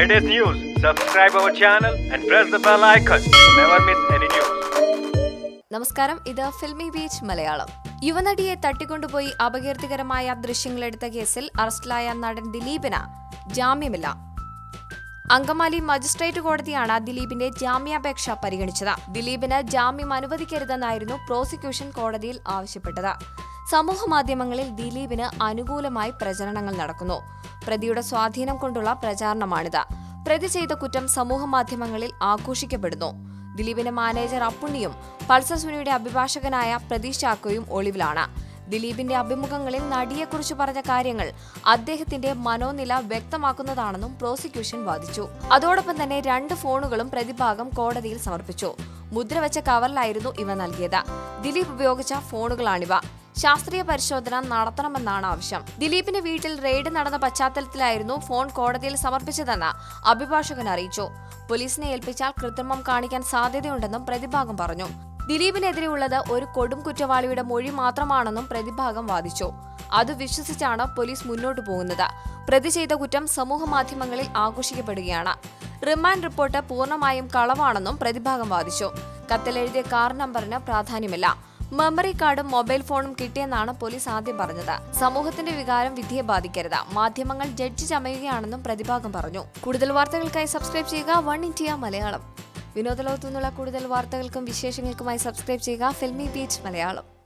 latest news, subscribe our channel and press the bell icon to never miss any news. നമസ്കാരം ഇത് filmy Filmibeat Malayalam യുവനടിയെ തട്ടിക്കൊണ്ടുപോയി അപകീർത്തികരമായ ദൃശ്യങ്ങളെടുത്ത കേസിൽ അറസ്റ്റിലായ നടൻ ദിലീപിന് ജാമ്യമില്ല അങ്കമാലി മജിസ്ട്രേറ്റ് കോടതിയാണ് ദിലീപിന്റെ ജാമ്യാപേക്ഷ പരിഗണിച്ചത് ദിലീപിന് ജാമ്യം അനുവദിക്കരുതെന്നായിരുന്നു പ്രോസിക്യൂഷൻ കോടതിയിൽ ആവശ്യപ്പെട്ടത് സമൂഹ മാധ്യമങ്ങളിൽ ദിലീപിന് അനുകൂലമായി പ്രചരണങ്ങൾ നടക്കുന്നു പ്രതിയുടെ സ്വാധീനം കൊണ്ടുള്ള പ്രചാരണമാണിത് പ്രതി ചെയ്ത കുറ്റം സമൂഹ മാധ്യമങ്ങളിൽ ആഘോഷിക്കപ്പെടുന്നു ദിലീപിന്റെ മാനേജർ അപ്പുണ്ണിയും പൾസർ സുനിയുടെ അഭിഭാഷകനായ പ്രതീഷ് ചാക്കോയും ഒളിവിലാണ് ദിലീപിന്റെ അഭിമുഖങ്ങളിൽ നടിയെക്കുറിച്ച് പറഞ്ഞ കാര്യങ്ങൾ അദ്ദേഹത്തിന്റെ മനോനില വ്യക്തമാക്കുന്നതാണെന്നും പ്രോസിക്യൂഷൻ വാദിച്ചു അതോടൊപ്പം തന്നെ രണ്ട് ഫോണുകളും പ്രതിഭാഗം കോടതിയിൽ സമർപ്പിച്ചു മുദ്രവെച്ച കവറിലായിരുന്നു ഇവ നൽകിയത് ദിലീപ് ഉപയോഗിച്ച ഫോണുകളാണിവ ശാസ്ത്രീയ പരിശോധന നടത്തണമെന്നാണ് ആവശ്യം ദിലീപിന്റെ വീട്ടിൽ റെയ്ഡ് നടന്ന പശ്ചാത്തലത്തിലായിരുന്നു ഫോൺ കോടതിയിൽ സമർപ്പിച്ചതെന്ന് അഭിഭാഷകൻ അറിയിച്ചു പോലീസിനെ ഏൽപ്പിച്ചാൽ കൃത്രിമം കാണിക്കാൻ സാധ്യതയുണ്ടെന്നും പ്രതിഭാഗം പറഞ്ഞു ദിലീപിനെതിരെയുള്ളത് ഒരു കൊടും കുറ്റവാളിയുടെ മൊഴി മാത്രമാണെന്നും പ്രതിഭാഗം വാദിച്ചു അത് വിശ്വസിച്ചാണ് പോലീസ് മുന്നോട്ടു പോകുന്നത് പ്രതി ചെയ്ത കുറ്റം സമൂഹ മാധ്യമങ്ങളിൽ ആഘോഷിക്കപ്പെടുകയാണ് റിമാൻഡ് റിപ്പോർട്ട് പൂർണ്ണമായും കളവാണെന്നും പ്രതിഭാഗം വാദിച്ചു കത്തിലെഴുതിയ കാർ നമ്പറിന് പ്രാധാന്യമില്ല മെമ്മറി കാർഡും മൊബൈൽ ഫോണും കിട്ടിയെന്നാണ് പോലീസ് ആദ്യം പറഞ്ഞത് സമൂഹത്തിന്റെ വികാരം വിധിയെ ബാധിക്കരുത് മാധ്യമങ്ങൾ ജഡ്ജി ചമയുകയാണെന്നും പ്രതിഭാഗം പറഞ്ഞു കൂടുതൽ വാർത്തകൾക്കായി സബ്സ്ക്രൈബ് ചെയ്യുക വൺ ഇന്ത്യ മലയാളം വിനോദലോകത്തു നിന്നുള്ള കൂടുതൽ വാർത്തകൾക്കും വിശേഷങ്ങൾക്കുമായി സബ്സ്ക്രൈബ് ചെയ്യുക ഫിൽമി ബീച്ച് മലയാളം